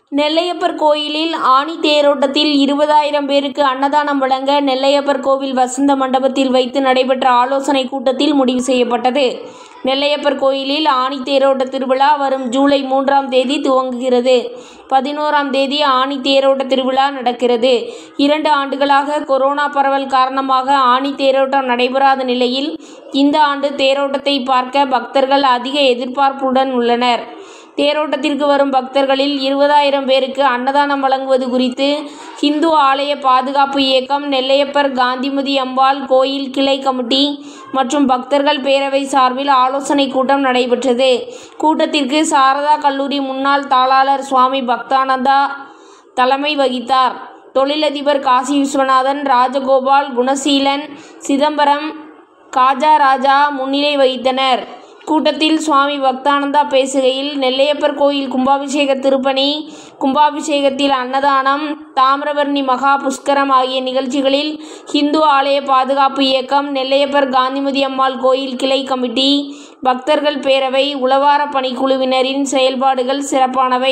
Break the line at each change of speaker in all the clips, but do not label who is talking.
நெல்லையப்பர் கோயிலில் ஆனி தேரோட்டத்தில் இருபதாயிரம் பேருக்கு அன்னதானம் வழங்க நெல்லையப்பர் கோவில் வசந்த மண்டபத்தில் வைத்து நடைபெற்ற ஆலோசனை கூட்டத்தில் முடிவு செய்யப்பட்டது நெல்லையப்பர் கோயிலில் ஆனி தேரோட்ட திருவிழா வரும் ஜூலை மூன்றாம் தேதி துவங்குகிறது பதினோராம் தேதி ஆனி தேரோட்ட திருவிழா நடக்கிறது இரண்டு ஆண்டுகளாக கொரோனா பரவல் காரணமாக ஆனி தேரோட்டம் நடைபெறாத நிலையில் இந்த ஆண்டு தேரோட்டத்தை பார்க்க பக்தர்கள் அதிக எதிர்பார்ப்புடன் உள்ளனர் தேரோட்டத்திற்கு வரும் பக்தர்களில் இருபதாயிரம் பேருக்கு அன்னதானம் வழங்குவது குறித்து இந்து ஆலய பாதுகாப்பு இயக்கம் நெல்லையப்பர் காந்திமதி அம்பாள் கோயில் கிளை கமிட்டி மற்றும் பக்தர்கள் பேரவை சார்பில் ஆலோசனை கூட்டம் நடைபெற்றது கூட்டத்திற்கு சாரதா கல்லூரி முன்னாள் தாளாளர் சுவாமி பக்தானந்தா தலைமை வகித்தார் தொழிலதிபர் காசி விஸ்வநாதன் ராஜகோபால் குணசீலன் சிதம்பரம் காஜா ராஜா முன்னிலை வகித்தனர் கூட்டத்தில் சுவாமி பக்தானந்தா பேசுகையில் நெல்லையப்பர் கோயில் கும்பாபிஷேக திருப்பணி கும்பாபிஷேகத்தில் அன்னதானம் தாமிரபரணி மகா புஷ்கரம் ஆகிய நிகழ்ச்சிகளில் இந்து ஆலய பாதுகாப்பு இயக்கம் நெல்லையப்பர் காந்திமதி அம்மாள் கோயில் கிளை கமிட்டி பக்தர்கள் பேரவை உளவார பணிக்குழுவினரின் செயல்பாடுகள் சிறப்பானவை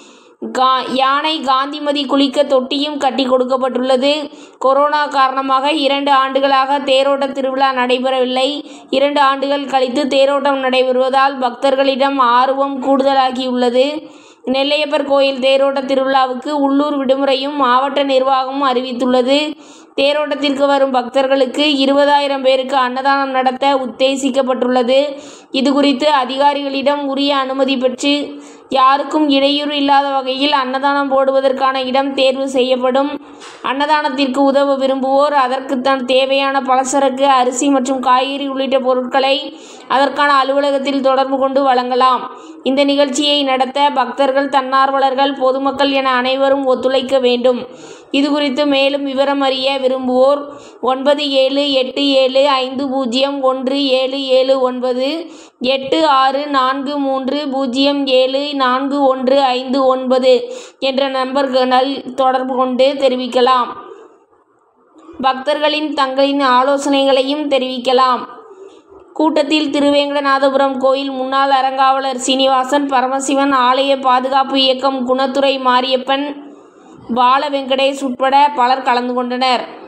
கா யானை காந்திமதி குளிக்க தொட்டியும் கட்டி கொடுக்கப்பட்டுள்ளது கொரோனா காரணமாக இரண்டு ஆண்டுகளாக தேரோட்ட திருவிழா நடைபெறவில்லை இரண்டு ஆண்டுகள் கழித்து தேரோட்டம் நடைபெறுவதால் பக்தர்களிடம் ஆர்வம் கூடுதலாகியுள்ளது நெல்லையப்பர் கோயில் தேரோட்ட திருவிழாவுக்கு உள்ளூர் விடுமுறையும் மாவட்ட நிர்வாகமும் அறிவித்துள்ளது தேரோட்டத்திற்கு வரும் பக்தர்களுக்கு இருபதாயிரம் பேருக்கு அன்னதானம் நடத்த உத்தேசிக்கப்பட்டுள்ளது இது குறித்து அதிகாரிகளிடம் உரிய அனுமதி பெற்று யாருக்கும் இடையூறு இல்லாத வகையில் அன்னதானம் போடுவதற்கான இடம் தேர்வு செய்யப்படும் அன்னதானத்திற்கு உதவ விரும்புவோர் அதற்கு தன் தேவையான பலசரக்கு அரிசி மற்றும் காய்கறி உள்ளிட்ட பொருட்களை அதற்கான அலுவலகத்தில் தொடர்பு கொண்டு வழங்கலாம் இந்த நிகழ்ச்சியை நடத்த பக்தர்கள் தன்னார்வலர்கள் பொதுமக்கள் என அனைவரும் ஒத்துழைக்க வேண்டும் இது குறித்து மேலும் விவரம் அறிய விரும்புவோர் ஒன்பது ஏழு எட்டு ஏழு ஐந்து பூஜ்ஜியம் ஒன்று ஏழு ஏழு ஒன்பது எட்டு ஆறு நான்கு மூன்று பூஜ்ஜியம் ஏழு நான்கு ஒன்று ஐந்து ஒன்பது என்ற நம்பர்களில் தொடர்பு கொண்டு தெரிவிக்கலாம் பக்தர்களின் தங்களின் ஆலோசனைகளையும் தெரிவிக்கலாம் கூட்டத்தில் திருவேங்கடநாதபுரம் கோயில் முன்னாள் அறங்காவலர் சீனிவாசன் பரமசிவன் ஆலய பாதுகாப்பு இயக்கம் குணத்துறை மாரியப்பன் பால வெங்கடேஷ் உட்பட பலர் கலந்து கொண்டனர்